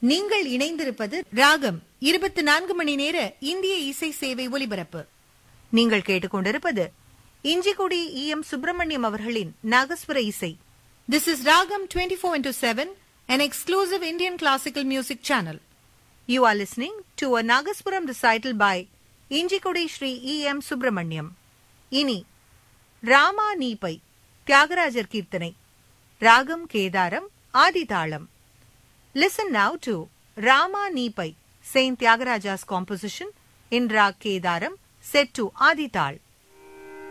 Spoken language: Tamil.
நீங்கள் இணைந்திருப்பது ராகம் இருபத்தி நான்கு மணி நேர இந்திய இசை சேவை ஒலிபரப்பு நீங்கள் கேட்டுக்கொண்டிருப்பது இஞ்சிக்குடி இ எம் சுப்பிரமணியம் அவர்களின் நாகஸ்வர இசை this is Raagam twenty four into seven an exclusive Indian classical music channel you are listening to a nagaswaram recital by Injikudi Shri E M Subramaniam இனி ராமா நீபை தியாகராஜர் கீர்த்தனை ராகம் Kedaram ஆதிதாளம் Listen now to Rama Nipai, Saint Tyagaraja's composition in Rag Kedaram, set to Adital.